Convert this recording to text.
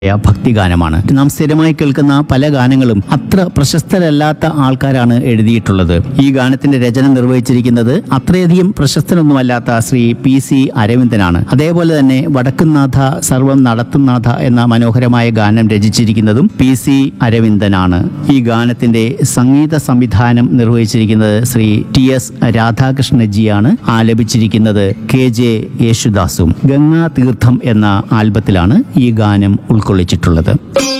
യ ഭക്തിഗാനമാണ് നാം സ്ഥിരമായി കേൾക്കുന്ന പല ഗാനങ്ങളും അത്ര പ്രശസ്തരല്ലാത്ത ആൾക്കാരാണ് എഴുതിയിട്ടുള്ളത് ഈ ഗാനത്തിന്റെ രചന നിർവഹിച്ചിരിക്കുന്നത് അത്രയധികം പ്രശസ്തനൊന്നുമല്ലാത്ത ശ്രീ പി സി അരവിന്ദനാണ് അതേപോലെ തന്നെ വടക്കുംനാഥ സർവം നടത്തുന്നാഥ എന്ന മനോഹരമായ ഗാനം രചിച്ചിരിക്കുന്നതും പി സി അരവിന്ദനാണ് ഈ ഗാനത്തിന്റെ സംഗീത സംവിധാനം നിർവഹിച്ചിരിക്കുന്നത് ശ്രീ ടി എസ് രാധാകൃഷ്ണജിയാണ് ആലപിച്ചിരിക്കുന്നത് കെ ജെ യേശുദാസും ഗംഗാ തീർത്ഥം എന്ന ആൽബത്തിലാണ് ഈ ഗാനം ഉൾക്കൊള്ളിച്ചിട്ടുള്ളത്